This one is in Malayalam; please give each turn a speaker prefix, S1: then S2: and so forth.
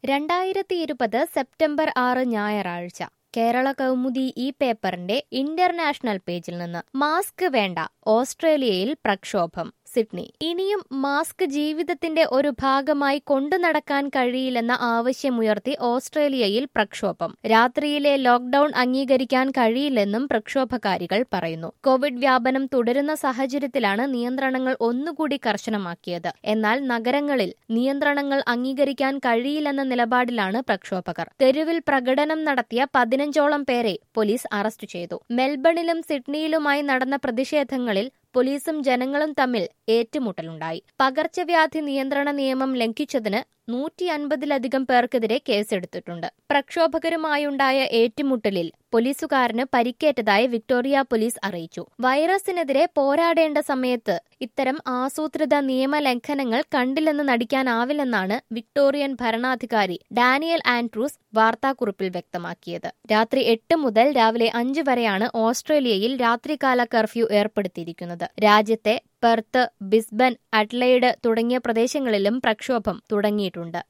S1: രണ്ടായിരത്തി ഇരുപത് സെപ്റ്റംബർ ആറ് ഞായറാഴ്ച കേരള കൗമുദി ഈ പേപ്പറിന്റെ ഇന്റർനാഷണൽ പേജിൽ നിന്ന് മാസ്ക് വേണ്ട ഓസ്ട്രേലിയയിൽ പ്രക്ഷോഭം സിഡ്നി ഇനിയും മാസ്ക് ജീവിതത്തിന്റെ ഒരു ഭാഗമായി കൊണ്ടു നടക്കാൻ കഴിയില്ലെന്ന ആവശ്യമുയർത്തി ഓസ്ട്രേലിയയിൽ പ്രക്ഷോഭം രാത്രിയിലെ ലോക്ഡൌൺ അംഗീകരിക്കാൻ കഴിയില്ലെന്നും പ്രക്ഷോഭകാരികൾ പറയുന്നു കോവിഡ് വ്യാപനം തുടരുന്ന സാഹചര്യത്തിലാണ് നിയന്ത്രണങ്ങൾ ഒന്നുകൂടി കർശനമാക്കിയത് എന്നാൽ നഗരങ്ങളിൽ നിയന്ത്രണങ്ങൾ അംഗീകരിക്കാൻ കഴിയില്ലെന്ന നിലപാടിലാണ് പ്രക്ഷോഭകർ തെരുവിൽ പ്രകടനം നടത്തിയ പതിനഞ്ചോളം പേരെ പോലീസ് അറസ്റ്റ് ചെയ്തു മെൽബണിലും സിഡ്നിയിലുമായി നടന്ന പ്രതിഷേധങ്ങളിൽ പോലീസും ജനങ്ങളും തമ്മിൽ ഏറ്റുമുട്ടലുണ്ടായി പകർച്ചവ്യാധി നിയന്ത്രണ നിയമം ലംഘിച്ചതിന് നൂറ്റി അൻപതിലധികം പേർക്കെതിരെ കേസെടുത്തിട്ടുണ്ട് പ്രക്ഷോഭകരുമായുണ്ടായ ഏറ്റുമുട്ടലിൽ പോലീസുകാരന് പരിക്കേറ്റതായി വിക്ടോറിയ പോലീസ് അറിയിച്ചു വൈറസിനെതിരെ പോരാടേണ്ട സമയത്ത് ഇത്തരം ആസൂത്രിത നിയമലംഘനങ്ങൾ കണ്ടില്ലെന്ന് നടിക്കാനാവില്ലെന്നാണ് വിക്ടോറിയൻ ഭരണാധികാരി ഡാനിയൽ ആൻഡ്രൂസ് വാർത്താക്കുറിപ്പിൽ വ്യക്തമാക്കിയത് രാത്രി എട്ട് മുതൽ രാവിലെ അഞ്ച് വരെയാണ് ഓസ്ട്രേലിയയിൽ രാത്രികാല കർഫ്യൂ ഏർപ്പെടുത്തിയിരിക്കുന്നത് രാജ്യത്തെ പെർത്ത് ബിസ്ബൻ അഡ്ലൈഡ് തുടങ്ങിയ പ്രദേശങ്ങളിലും പ്രക്ഷോഭം തുടങ്ങിയിട്ടുണ്ട്